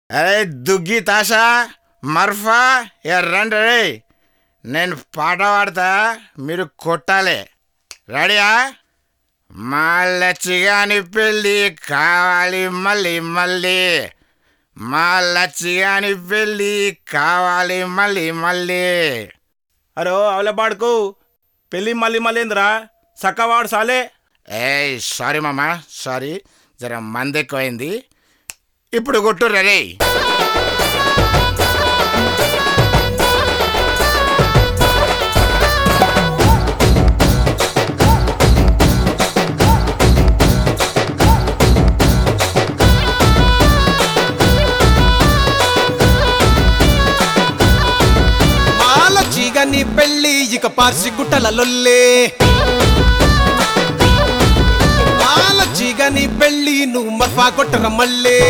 అరే దుగ్గి తాషా మర్ఫా ఏ రండి రే నేను పాట పాడతా మీరు కొట్టాలి రెడీయా మా లచ్చిగాని పెళ్ళి కావాలి మళ్ళీ మళ్ళీ మా లచ్చిగాని పెళ్ళి కావాలి మళ్ళీ మళ్ళీ అరే అవలే పాడుకో పెళ్ళి మళ్ళీ మళ్ళీ ఏందిరా చక్కవాడు సాలే ఏ సారీ మామ సారీ జర మంది ఎక్కువైంది ఇప్పుడు కొట్టు రే మాలచిగా నీ పెళ్ళి ఇక పార్సి గుట్టల లొల్లే మాలచిగా నీ పెళ్ళి నువ్వు మర్ఫా కొట్టర మళ్ళీ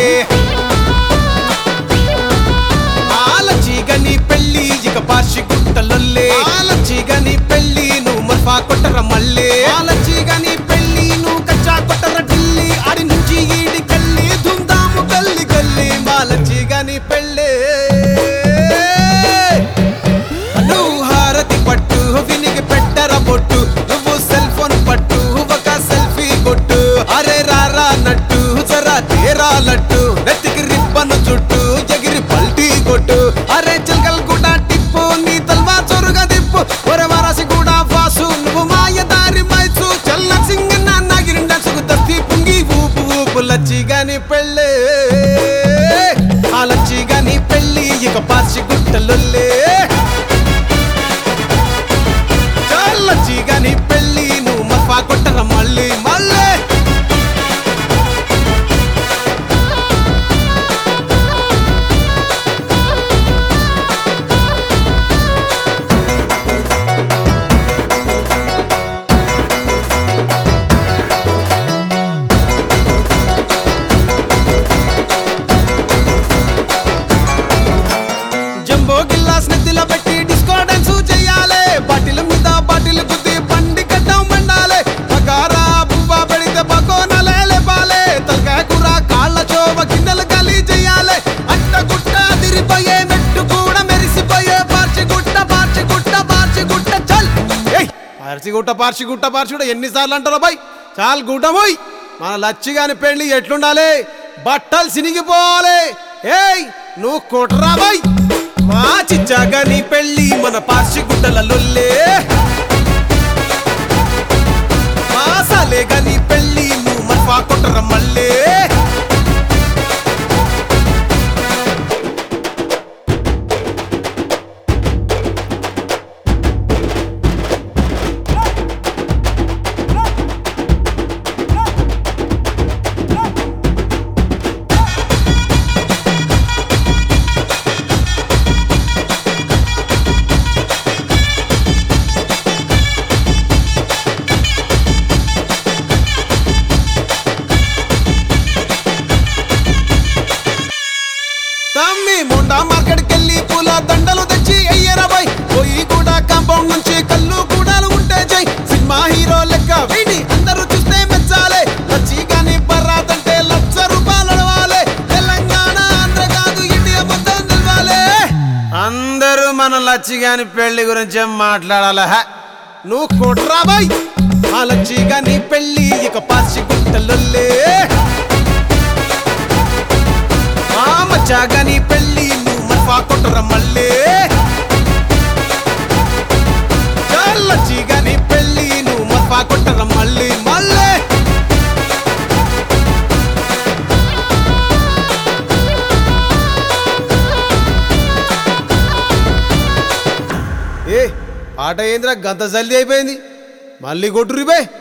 మాలచిగా నీ పెళ్ళి ఇక పార్సి గుట్టలొల్లే మాలచిగా నీ పెళ్ళి నువ్వు మర్ఫా కొట్టర మళ్ళీ మాలచిగా నీ పెళ్ళి నువ్వు కచ్చా కొట్టర ఢిల్లీ ఆడి నుంచి ఈడి కల్లి ధుందాము గల్లి గల్లి మాలచిగా నీ పెళ్ళే నువ్వు హారతి పట్టు వినిగి పెట్టర బొట్టు నువ్వు సెల్ ఫోన్ పట్టు ఒక సెల్ఫీ కొట్టు అరే రారా నట్టు జరా తేరా లట్టు నెత్తికి రిబ్బను చుట్టు ఎగిరి పల్టీ కొట్టు అరే చిల్కల్ కూడా టిప్పు నీ తల్వా చొరుగా దిప్పు ఒరే వారాసి కూడా వాసు నువ్వు మాయదారి మైసు చల్ల సింగ్ నాగిరిండ సుగు దస్తి పుంగి ఊపు ఊపు లచ్చిగాని పెళ్ళే ఆ లచ్చిగాని పెళ్ళి ఇక పార్చి గుట్టలొల్లే చల్లచ్చిగా నీ పెళ్ళి నువ్వు మఫా కొట్టర మళ్ళీ మళ్ళీ జంబో గిల్లాస్ నెత్తిలో పెట్టి డిస్కో డాన్స్ చెయ్యాలి బాటిల్ మీద బాటిల్ గుద్ది బండి కట్టం మండాలి బగారా బువ్వ పెడితే బకోనలే లేపాలి తలకాయ కూర కాళ్ళ చోవ గిన్నెలు గలీ చెయ్యాలి అట్ట గుట్ట తిరిపోయే మెట్టు కూడా మెరిసిపోయే పార్చి గుట్ట పార్చి గుట్ట పార్చి గుట్ట చల్ ఏయ్ పార్చి గుట్ట పార్చి గుట్ట పార్చి గుట్ట ఎన్నిసార్లు అంటారో బై చాలు గుడ్డమోయ్ మన లచ్చిగాని పెళ్లి ఎట్లుండాలి బట్టలు సినిగిపోవాలి ఏయ్ నువ్వు కొట్రా బై మా చిచ్చాగా నీ పెళ్ళి మన పార్చి గుట్టల లొల్లే మా సాలేగా నీ పెళ్ళి నువ్వు మర్ఫా కొట్టర మళ్ళీ తమ్మి మొండా మార్కెట్కి వెళ్ళి పూల దండలు తెచ్చి అయ్యరబై పోయి కూడా కాంపౌండ్ నుంచి కళ్ళు కూడాలు ఉంటే జై సినిమా హీరో లెక్క వీడి అందరూ చూస్తే మెచ్చాలే లచ్చి గాని బర్రాదంటే లక్ష రూపాయలు అడవాలే తెలంగాణ ఆంధ్ర కాదు ఇండియా మొత్తం నిలవాలే అందరూ మన లచ్చి గాని పెళ్లి గురించి మాట్లాడాల నువ్వు కొట్రా బై ఆ లచ్చి గాని పెళ్లి ఇక పార్చి గుట్టలొల్లే మచ్చాగా నీ పెళ్ళి నువ్వు మర్ఫా కొట్టర మళ్ళీ చల్లచ్చిగా నీ పెళ్ళి నువ్వు మర్ఫా కొట్టర మళ్ళీ మళ్ళీ ఏ పాట ఏంద్రా గంత జల్దీ అయిపోయింది మళ్ళీ కొట్టురు బే